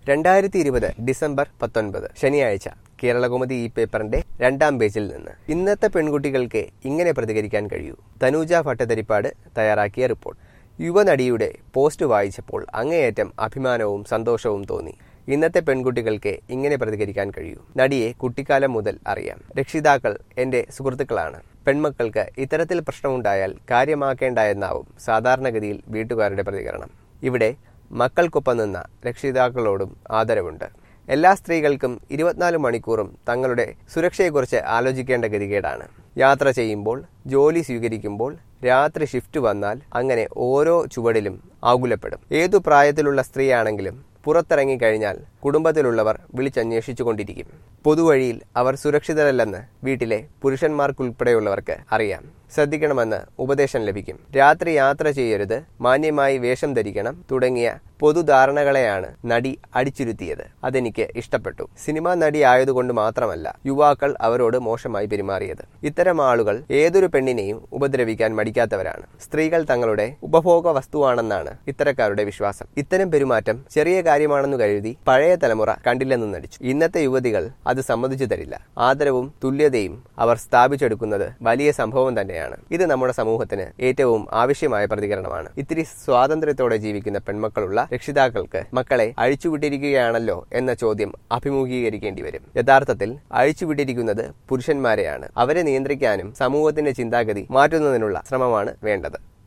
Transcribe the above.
രണ്ടായിരത്തി ഇരുപത് ഡിസംബർ പത്തൊൻപത് ശനിയാഴ്ച കേരളകൗമുദി ഈ പേപ്പറിന്റെ രണ്ടാം പേജിൽ നിന്ന് ഇന്നത്തെ പെൺകുട്ടികൾക്ക് ഇങ്ങനെ പ്രതികരിക്കാൻ കഴിയൂ തനൂജ ഭട്ടതിരിപ്പാട് തയ്യാറാക്കിയ റിപ്പോർട്ട് യുവനടിയുടെ പോസ്റ്റ് വായിച്ചപ്പോൾ അങ്ങേയറ്റം അഭിമാനവും സന്തോഷവും തോന്നി ഇന്നത്തെ പെൺകുട്ടികൾക്ക് ഇങ്ങനെ പ്രതികരിക്കാൻ കഴിയൂ നടിയെ കുട്ടിക്കാലം മുതൽ അറിയാം രക്ഷിതാക്കൾ എന്റെ സുഹൃത്തുക്കളാണ് പെൺമക്കൾക്ക് ഇത്തരത്തിൽ പ്രശ്നമുണ്ടായാൽ കാര്യമാക്കേണ്ട എന്നാവും സാധാരണഗതിയിൽ വീട്ടുകാരുടെ പ്രതികരണം ഇവിടെ മക്കൾക്കൊപ്പം നിന്ന രക്ഷിതാക്കളോടും ആദരവുണ്ട് എല്ലാ സ്ത്രീകൾക്കും ഇരുപത്തിനാല് മണിക്കൂറും തങ്ങളുടെ സുരക്ഷയെക്കുറിച്ച് ആലോചിക്കേണ്ട ഗതികേടാണ് യാത്ര ചെയ്യുമ്പോൾ ജോലി സ്വീകരിക്കുമ്പോൾ രാത്രി ഷിഫ്റ്റ് വന്നാൽ അങ്ങനെ ഓരോ ചുവടിലും ആകുലപ്പെടും ഏതു പ്രായത്തിലുള്ള സ്ത്രീയാണെങ്കിലും പുറത്തിറങ്ങി കഴിഞ്ഞാൽ കുടുംബത്തിലുള്ളവർ വിളിച്ചന്വേഷിച്ചു കൊണ്ടിരിക്കും പൊതുവഴിയിൽ അവർ സുരക്ഷിതരല്ലെന്ന് വീട്ടിലെ പുരുഷന്മാർക്കുൾപ്പെടെയുള്ളവർക്ക് അറിയാം ശ്രദ്ധിക്കണമെന്ന് ഉപദേശം ലഭിക്കും രാത്രി യാത്ര ചെയ്യരുത് മാന്യമായി വേഷം ധരിക്കണം തുടങ്ങിയ പൊതുധാരണകളെയാണ് നടി അടിച്ചുരുത്തിയത് അതെനിക്ക് ഇഷ്ടപ്പെട്ടു സിനിമാ നടി ആയതുകൊണ്ട് മാത്രമല്ല യുവാക്കൾ അവരോട് മോശമായി പെരുമാറിയത് ഇത്തരം ആളുകൾ ഏതൊരു പെണ്ണിനെയും ഉപദ്രവിക്കാൻ മടിക്കാത്തവരാണ് സ്ത്രീകൾ തങ്ങളുടെ ഉപഭോഗ വസ്തുവാണെന്നാണ് ഇത്തരക്കാരുടെ വിശ്വാസം ഇത്തരം പെരുമാറ്റം ചെറിയ കാര്യമാണെന്ന് കരുതി പഴയ തലമുറ കണ്ടില്ലെന്ന് നടിച്ചു ഇന്നത്തെ യുവതികൾ അത് സമ്മതിച്ചു തരില്ല ആദരവും തുല്യതയും അവർ സ്ഥാപിച്ചെടുക്കുന്നത് വലിയ സംഭവം തന്നെയാണ് ഇത് നമ്മുടെ സമൂഹത്തിന് ഏറ്റവും ആവശ്യമായ പ്രതികരണമാണ് ഇത്തിരി സ്വാതന്ത്ര്യത്തോടെ ജീവിക്കുന്ന പെൺമക്കളുള്ള രക്ഷിതാക്കൾക്ക് മക്കളെ അഴിച്ചുവിട്ടിരിക്കുകയാണല്ലോ എന്ന ചോദ്യം അഭിമുഖീകരിക്കേണ്ടി വരും യഥാർത്ഥത്തിൽ അഴിച്ചുവിട്ടിരിക്കുന്നത് പുരുഷന്മാരെയാണ് അവരെ നിയന്ത്രിക്കാനും സമൂഹത്തിന്റെ ചിന്താഗതി മാറ്റുന്നതിനുള്ള ശ്രമമാണ് വേണ്ടത്